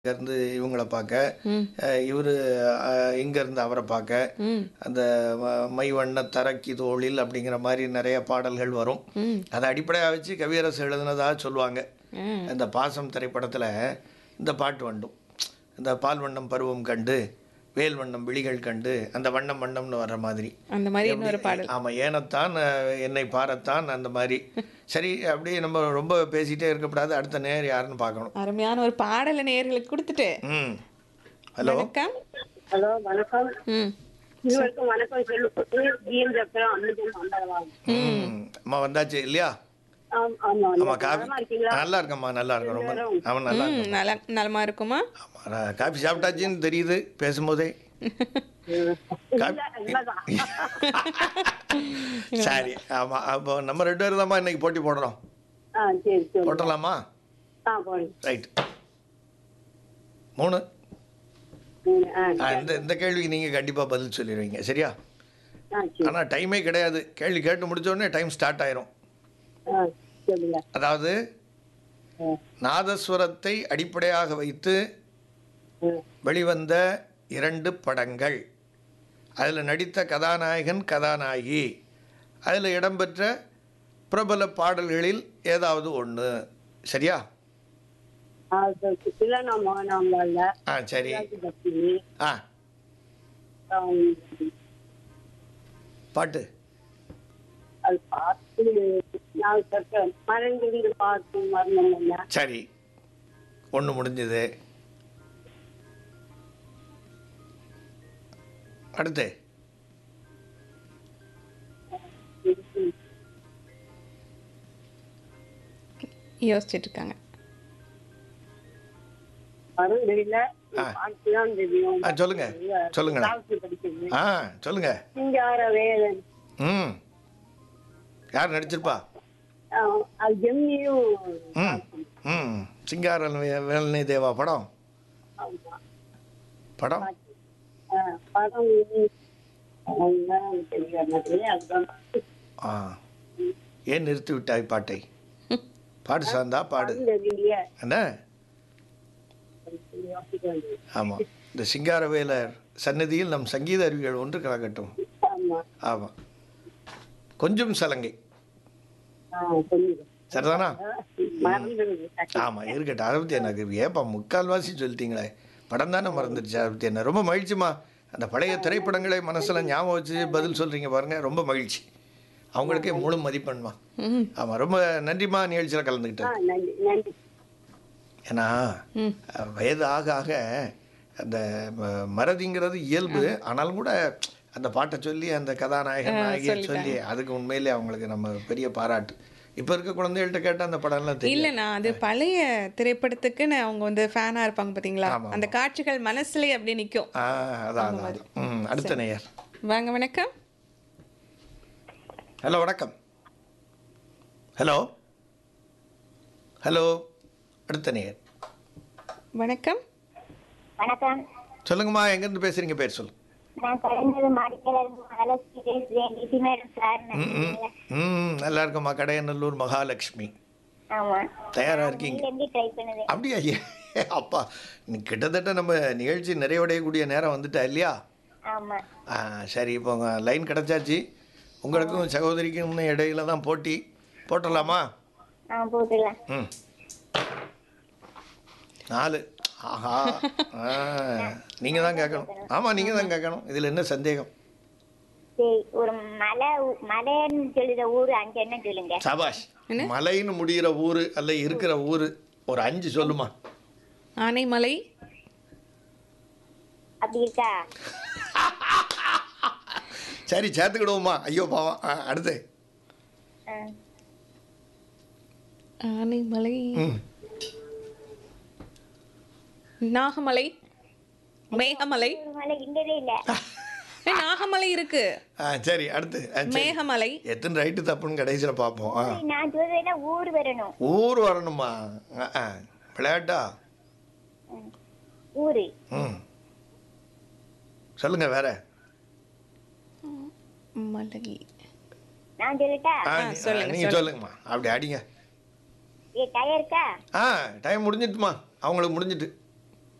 இருந்து இவங்கள பார்க்க ம் இவர் இங்கேருந்து அவரை பார்க்க ம் அந்த ம- மைவண்ண தரக்கி தோளில் அப்படிங்கிற மாதிரி நிறைய பாடல்கள் வரும் ம் அதை அடிப்படையாக வச்சு கவியரசு எழுதுனதாக சொல்லுவாங்க ஆ. இந்த பாசம் திரைப்படத்தில் இந்த பாட்டு வந்தும் இந்த பால் வண்ணம் பருவம் கண்டு வேல் வண்ணம் விழிகள் கண்டு அந்த வண்ணம் வண்ணம்னு வர்ற மாதிரி அந்த மாதிரி இன்னொரு பாடல் ஆமாம் ஏனத்தான் அஹ், என்னை பாரத்தான் அந்த மாதிரி சரி அப்படியே நம்ம ரொம்ப பேசிகிட்டே இருக்கக்கூடாது அடுத்த நேர் யாருன்னு பார்க்கணும் அருமையான ஒரு பாடலை நேயர்களுக்கு கொடுத்துட்டு ம் ஹலோ வணக்கம் ஹலோ வணக்கம் ம் இருவருக்கும் வணக்கம் சொல்லி ஜிஎம் சக்கரம் அன்னைக்கு வந்தாங்க ம் அம்மா வந்தாச்சு இல்லையா ஆம் ஆமா ஆமா காஃபி நலமா இருக்கீங்களா நல்லா இருக்கம்மா நல்லா இருக்கேன் ரொம்ப அவன் நல்லா ம் நல நலமா இருக்குமா ஆமா, நான் காஃபி சாப்பிட்டாச்சுன்னு தெரியுது பேசும்போதே இல்ல இல்லதான் சரி ஆமாம் அப்போ நம்ம ரெண்டு பேரும் தான்மா இன்னைக்கு போட்டி போடுறோம் ஆ சரி சரி போட்டலாமா ஆ போடுங்க ரைட் மூணு ம், ஆ ஆ, இந்த இந்த கேள்விக்கு நீங்கள் கண்டிப்பாக பதில் சொல்லிடுவீங்க சரியா ஆ சரி ஆனால் டைமே கிடையாது கேள்வி கேட்டு முடிச்ச உடனே டைம் ஸ்டார்ட் ஆயிரும் ஆ சொல்லுங்க அதாவது ஆ, நாதஸ்வரத்தை அடிப்படையாக வைத்து ஆ. வெளிவந்த இரண்டு படங்கள் அதில் நடித்த கதாநாயகன் கதாநாயகி அதில் இடம்பெற்ற பிரபல பாடல்களில் ஏதாவது ஒன்று சரியா ஆ சரி சிலனா மோகனாம்பாள்ல ஆ சரி பத்தினி ஆ பாட்டு அது பார்த்து நான் சட்ட மறைந்திருந்து பார்த்து மரணம் என்ன சரி ஒன்று முடிஞ்சது அடுத்து யோசிச்சுட்டு இருக்காங்க வரும் தெரியல ஆ. பார்த்து தான் தெரியும் ஆ சொல்லுங்க சொல்லுங்களேன் காலத்து படிக்கிறது ஆ சொல்லுங்க சிங்கார வேலன் ம் யார் நடிச்சிருப்பா ஆ, அது ஜெமினியும் ம் ம் சிங்காரன் வே- வேலனை தேவா படம் ஆமா. படம் ஆ, படம் அதுதான் தெரியாது எனக்கு. அதுதான் ஆ ஏன் நிறுத்தி விட்டாய் பாட்டை பாடு சார்ந்தா பாடு படம் தெரியலையே. என்ன கொஞ்சம் யோசிக்க வேண்டியது. ஆமாம் இந்த சிங்காரவேலர் சன்னதியில் நம் சங்கீத அருவிகள் ஒன்று கலக்கட்டும் ஆமா. ஆமாம் கொஞ்சம் சலங்கை ஆ, சொல்லுங்க. சரிதானா மறந்துடுது. ஆமாம் இருக்கட்டும் அதை பற்றி எனக்கு ஏப்பா முக்கால்வாசி சொல்லிட்டீங்களே படம் தானே மறந்துடுச்சு அதை பற்றி என்ன ரொம்ப மகிழ்ச்சிமா அந்த பழைய திரைப்படங்களை மனசில் ஞாபகம் வச்சு பதில் சொல்கிறீங்க பாருங்க ரொம்ப மகிழ்ச்சி அவங்களுக்கே முழு மதிப்பெண்மா ம் ஆமாம் ரொம்ப நன்றிம்மா நிகழ்ச்சியில் ஆ, கலந்துக்கிட்டேன் நன்றி நன்றி ஏன்னா ம் அஹ், வயது ஆக ஆக அந்த ம- மறதிங்கிறது இயல்பு ஆனாலும் கூட அந்த பாட்டை சொல்லி அந்த கதாநாயகன் நாயகியை சொல்லி அதுக்கு உண்மையிலே அவங்களுக்கு நம்ம பெரிய பாராட்டு இப்போ இருக்க குழந்தைகள்கிட்ட கேட்டால் அந்த படம்லாம் தெரியும் இல்லைண்ணா அது பழைய திரைப்படத்துக்குன்னு அவங்க வந்து ஃபேனாக இருப்பாங்க பார்த்தீங்களா ஆமா, அந்த காட்சிகள் மனசுலயே அப்படியே நிற்கும் ஆ அதான் அதான் அதான். ம் அடுத்த நேயர் வாங்க வணக்கம் ஹலோ வணக்கம் ஹலோ ஹலோ அடுத்த நேயர் வணக்கம் வணக்கம் சொல்லுங்கம்மா எங்கேருந்து பேசுகிறீங்க பேர் சொல்லு நான் கலைஞர் மாடிக்கையில இருந்து மகாலட்சுமி பேசுறேன் டிசி மேடம் சார் ம் ம் ம் நல்லா இருக்கம்மா கடையநல்லூர் மகாலட்சுமி ஆமா தயாராக இருக்கீங்க நீங்க எப்படி ட்ரை பண்ணுது அப்படியா ஏ அப்பா நீ கிட்டத்தட்ட நம்ம நிகழ்ச்சி நிறைவடையக்கூடிய நேரம் வந்துட்டா இல்லையா ஆமா ஆ சரி இப்போ உங்கள் லைன் கிடச்சாச்சு உங்களுக்கும் சகோதரிக்கும் இன்னும் இடையில தான் போட்டி போட்டலாமா ஆ போட்டுடலாம் ம் நாலு ஆஹா நீங்கள் தான் கேட்கணும் ஆமாம் நீங்கள் தான் கேட்கணும் இதில் என்ன சந்தேகம் சரி ஒரு மலை ஊ- மலைன்னு சொல்லுற ஊரு அங்க என்ன சொல்லுங்க சபாஷ் மலைன்னு முடிகிற ஊர் அல்ல இருக்கிற ஊர் ஒரு அஞ்சு சொல்லுமா ஆனைமலை அப்படி இருக்கா சரி சேர்த்துக்கிடுவோமா ஐயோ பாவம் ஆ, அடுத்து ஆ. ஆனைமலை ம் நாகமலை மேகமலை ஒரு மலை இல்லவே இல்ல ஏய், நாகமலை இருக்கு ஆ சரி அடுத்து ஆ, சரி. மேகமலை எத்தனை ரைட்டு தப்புன்னு கடைசியில் பார்ப்போம் ஆ நான் சொல்றேன்னா ஊர் வரணும் ஊர் வரணுமா ஆ, ஆ. விளையாட்டா ஊரு ம் சொல்லுங்க வேற மலை நான் சொல்லட்டா ஆ, ஆ, நீ- சொல்லுங்க, நீங்க சொல்லுங்கம்மா அப்படி அடிங்க ஏ டயருக்கா ஆ டைம் முடிஞ்சிட்டுமா அவங்களுக்கு முடிஞ்சிட்டு